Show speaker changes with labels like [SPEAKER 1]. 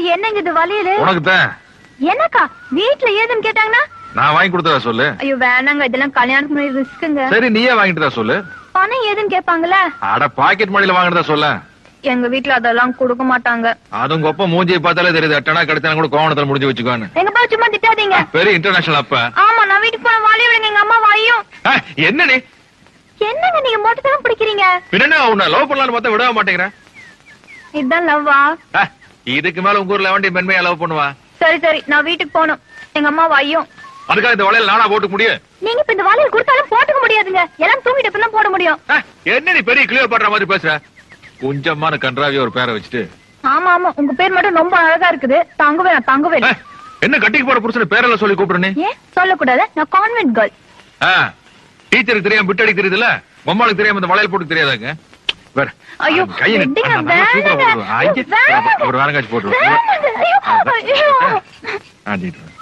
[SPEAKER 1] என்னங்க இது வளையலு
[SPEAKER 2] உனக்கு தான்
[SPEAKER 1] என்னக்கா வீட்ல ஏதுன்னு கேட்டாங்கன்னா
[SPEAKER 2] நான் வாங்கி கொடுத்ததா சொல்லு
[SPEAKER 1] ஐயோ வேணாங்க இதெல்லாம் கல்யாணத்துக்கு முன்னாடி ரிஸ்க்குங்க
[SPEAKER 2] சரி நீயே வாங்கிட்டு தான் சொல்லு
[SPEAKER 1] பணம் ஏதுன்னு கேட்பாங்கல்ல
[SPEAKER 2] அட பாக்கெட் மணில வாங்கினதா சொல்ல
[SPEAKER 1] எங்க வீட்ல அதெல்லாம் கொடுக்க மாட்டாங்க
[SPEAKER 2] அதுவும் கொப்ப மூஞ்சியை பார்த்தாலே தெரியுது எட்டனா கிடைச்சா கூட கோவணத்துல முடிஞ்சு வச்சுக்கோன்னு
[SPEAKER 1] எங்க பா சும்மா திட்டாதீங்க
[SPEAKER 2] பெரிய இன்டர்நேஷனல் அப்ப
[SPEAKER 1] ஆமா நான் வீட்டுக்கு போன வாலி விடுங்க எங்க அம்மா வாயும்
[SPEAKER 2] ஆ, என்ன நீ
[SPEAKER 1] என்னங்க நீங்க மொட்டை தான் பிடிக்கிறீங்க
[SPEAKER 2] பின்ன உன்னை லவ் பண்ணலாம்னு பார்த்தா விடவே மாட்டேங்கிறேன்
[SPEAKER 1] இதுதான் லவ்வா
[SPEAKER 2] ஆ, இதுக்கு மேல உங்க ஊர்ல வண்டி மென்மையா லவ் பண்ணுவா
[SPEAKER 1] சரி சரி நான் வீட்டுக்கு போகணும் எங்க அம்மா வாயும்
[SPEAKER 2] அதுக்காக இந்த வளையல் நானா போட்டுக்க முடியும்
[SPEAKER 1] நீங்க இப்ப இந்த வாலியில் கொடுத்தாலும் போட்டுக்க முடியாதுங்க எல்லாம் தூங்கிட்டு தான் போட முடியும்
[SPEAKER 2] ஆ, என்ன நீ பெரிய கிளியர் பண்ற மாதிரி பேசுற கொஞ்சமான கன்றாவி ஒரு பேரை வச்சுட்டு
[SPEAKER 1] ஆமா ஆமா உங்க பேர் மட்டும் ரொம்ப அழகா இருக்குது தங்குவேன் நான் தங்குவேன்
[SPEAKER 2] ஆ, என்ன கட்டிக்கு போற புருஷன் பேரெல்லாம் சொல்லி கூப்பிடுற நீ
[SPEAKER 1] ஏன் சொல்லக்கூடாது நான் கான்வென்ட் கேர்ள்
[SPEAKER 2] ஆ, டீச்சருக்கு தெரியாம பிட் அடிக்க தெரியுதுல்ல மம்மாளுக்கு தெரியாம இந்த வளையல் போட்டு தெரியாதாங்க வேற.
[SPEAKER 1] ஐயோ,
[SPEAKER 2] ஆ, கையை நீட்டு.
[SPEAKER 1] விடுங்க,
[SPEAKER 2] ஆ, நல்லா சூப்பரா
[SPEAKER 1] வேணாங்க.
[SPEAKER 2] போட்டுருவா. ஐயே,
[SPEAKER 1] வேணாங்க.
[SPEAKER 2] ஒரு வாரங்காச்சு போட்டுருவோம்
[SPEAKER 1] வேணாங்க. ஐயோ, ஐயோ.
[SPEAKER 2] ஆட்டிட்டு